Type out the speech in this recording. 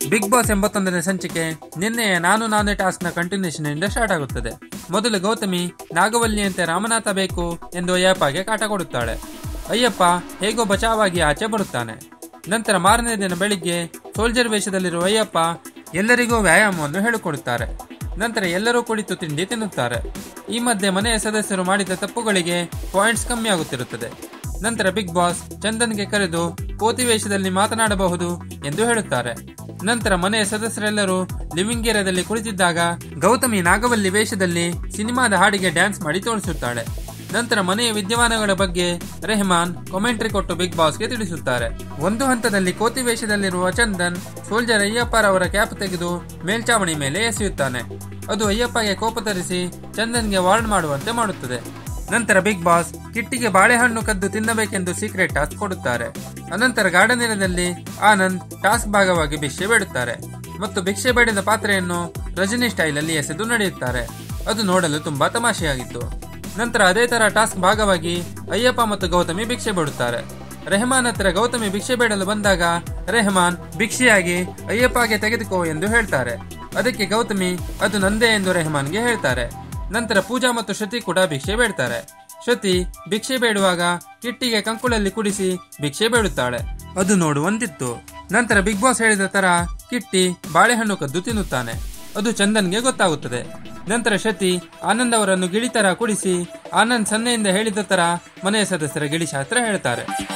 big boss ಎಂಬತ್ತೊಂದನೇ ಸಂಚಿಕೆ ನಿನ್ನೆಯ ನಾನು ನಾನೇ ಟಾಸ್ಕ್ ನ ಕಂಟಿನ್ಯೂಷನ್ ಇಂದ ಸ್ಟಾರ್ಟ್ ಆಗುತ್ತದೆ ಮೊದಲು ಗೌತಮಿ ನಾಗವಲ್ಲಿಯಂತೆ ರಾಮನಾಥ ಬೇಕು ಎಂದು ಅಯ್ಯಪ್ಪಗೆ ಕಾಟ ಕೊಡುತ್ತಾಳೆ ಅಯ್ಯಪ್ಪ ಹೇಗೋ ಬಚಾವಾಗಿ ಆಚೆ ಬರುತ್ತಾನೆ ನಂತರ ಮಾರನೇ ದಿನ ಬೆಳಿಗ್ಗೆ ಸೋಲ್ಜರ್ ವೇಷದಲ್ಲಿರುವ ಅಯ್ಯಪ್ಪ ಎಲ್ಲರಿಗೂ ವ್ಯಾಯಾಮವನ್ನು ಹೇಳಿಕೊಡುತ್ತಾರೆ ನಂತರ ಎಲ್ಲರೂ ಕುಳಿತು ತಿಂಡಿ ತಿನ್ನುತ್ತಾರೆ ಈ ಮಧ್ಯೆ ಮನೆಯ ಸದಸ್ಯರು ಮಾಡಿದ ತಪ್ಪುಗಳಿಗೆ ಪಾಯಿಂಟ್ಸ್ ಕಮ್ಮಿ ಆಗುತ್ತಿರುತ್ತದೆ ನಂತರ ಬಿಗ್ ಬಾಸ್ ಚಂದನ್ಗೆ ಕರೆದು ಕೋತಿ ವೇಷದಲ್ಲಿ ಮಾತನಾಡಬಹುದು ಎಂದು ಹೇಳುತ್ತಾರೆ ನಂತರ ಮನೆಯ ಸದಸ್ಯರೆಲ್ಲರೂ ಲಿವಿಂಗ್ ಏರಿಯಾದಲ್ಲಿ ಕುಳಿತಿದ್ದಾಗ ಗೌತಮಿ ನಾಗವಲ್ಲಿ ವೇಷದಲ್ಲಿ ಸಿನಿಮಾದ ಹಾಡಿಗೆ ಡ್ಯಾನ್ಸ್ ಮಾಡಿ ತೋರಿಸುತ್ತಾಳೆ ನಂತರ ಮನೆಯ ವಿದ್ಯಮಾನಗಳ ಬಗ್ಗೆ ರೆಹಮಾನ್ ಕಾಮೆಂಟ್ರಿ ಕೊಟ್ಟು ಬಿಗ್ ಬಾಸ್ಗೆ ತಿಳಿಸುತ್ತಾರೆ ಒಂದು ಹಂತದಲ್ಲಿ ಕೋತಿ ವೇಷದಲ್ಲಿರುವ ಚಂದನ್ ಸೋಲ್ಜರ್ ಅಯ್ಯಪ್ಪರವರ ಕ್ಯಾಪ್ ತೆಗೆದು ಮೇಲ್ಚಾವಣಿ ಮೇಲೆ ಎಸೆಯುತ್ತಾನೆ ಅದು ಅಯ್ಯಪ್ಪಗೆ ಕೋಪ ತರಿಸಿ ಚಂದನ್ಗೆ ವಾರ್ನ್ ಮಾಡುವಂತೆ ಮಾಡುತ್ತದೆ ನಂತರ ಬಿಗ್ ಬಾಸ್ ಕಿಟ್ಟಿಗೆ ಬಾಳೆಹಣ್ಣು ಕದ್ದು ತಿನ್ನಬೇಕೆಂದು ಸೀಕ್ರೆಟ್ ಟಾಸ್ಕ್ ಕೊಡುತ್ತಾರೆ ಅನಂತರ ಗಾರ್ಡನ್ ಏರಿಯಾದಲ್ಲಿ ಆನಂದ್ ಟಾಸ್ಕ್ ಭಾಗವಾಗಿ ಭಿಕ್ಷೆ ಬೇಡುತ್ತಾರೆ ಮತ್ತು ಭಿಕ್ಷೆ ಬೇಡಿದ ಪಾತ್ರೆಯನ್ನು ರಜನಿ ಸ್ಟೈಲ್ ಅಲ್ಲಿ ಎಸೆದು ನಡೆಯುತ್ತಾರೆ ಅದು ನೋಡಲು ತುಂಬಾ ತಮಾಷೆಯಾಗಿತ್ತು ನಂತರ ಅದೇ ತರ ಟಾಸ್ಕ್ ಭಾಗವಾಗಿ ಅಯ್ಯಪ್ಪ ಮತ್ತು ಗೌತಮಿ ಭಿಕ್ಷೆ ಬೇಡುತ್ತಾರೆ ರೆಹಮಾನ್ ಹತ್ರ ಗೌತಮಿ ಭಿಕ್ಷೆ ಬೇಡಲು ಬಂದಾಗ ರೆಹಮಾನ್ ಭಿಕ್ಷೆಯಾಗಿ ಅಯ್ಯಪ್ಪಗೆ ತೆಗೆದುಕೋ ಎಂದು ಹೇಳ್ತಾರೆ ಅದಕ್ಕೆ ಗೌತಮಿ ಅದು ನಂದೇ ಎಂದು ರೆಹಮಾನ್ಗೆ ಹೇಳ್ತಾರೆ ನಂತರ ಪೂಜಾ ಮತ್ತು ಶ್ರುತಿ ಕೂಡ ಭಿಕ್ಷೆ ಬೇಡ್ತಾರೆ ಶ್ರುತಿ ಭಿಕ್ಷೆ ಬೇಡುವಾಗ ಕಿಟ್ಟಿಗೆ ಕಂಕುಳಲ್ಲಿ ಕುಡಿಸಿ ಭಿಕ್ಷೆ ಬೇಡುತ್ತಾಳೆ ಅದು ನೋಡುವಂತಿತ್ತು ನಂತರ ಬಿಗ್ ಬಾಸ್ ಹೇಳಿದ ತರ ಕಿಟ್ಟಿ ಬಾಳೆಹಣ್ಣು ಕದ್ದು ತಿನ್ನುತ್ತಾನೆ ಅದು ಚಂದನ್ಗೆ ಗೊತ್ತಾಗುತ್ತದೆ ನಂತರ ಶತಿ ಆನಂದ್ ಅವರನ್ನು ಗಿಳಿತರ ಕುಡಿಸಿ ಆನಂದ್ ಸನ್ನೆಯಿಂದ ಹೇಳಿದ ತರ ಮನೆಯ ಸದಸ್ಯರ ಗಿಳಿ ಶಾಸ್ತ್ರ ಹೇಳ್ತಾರೆ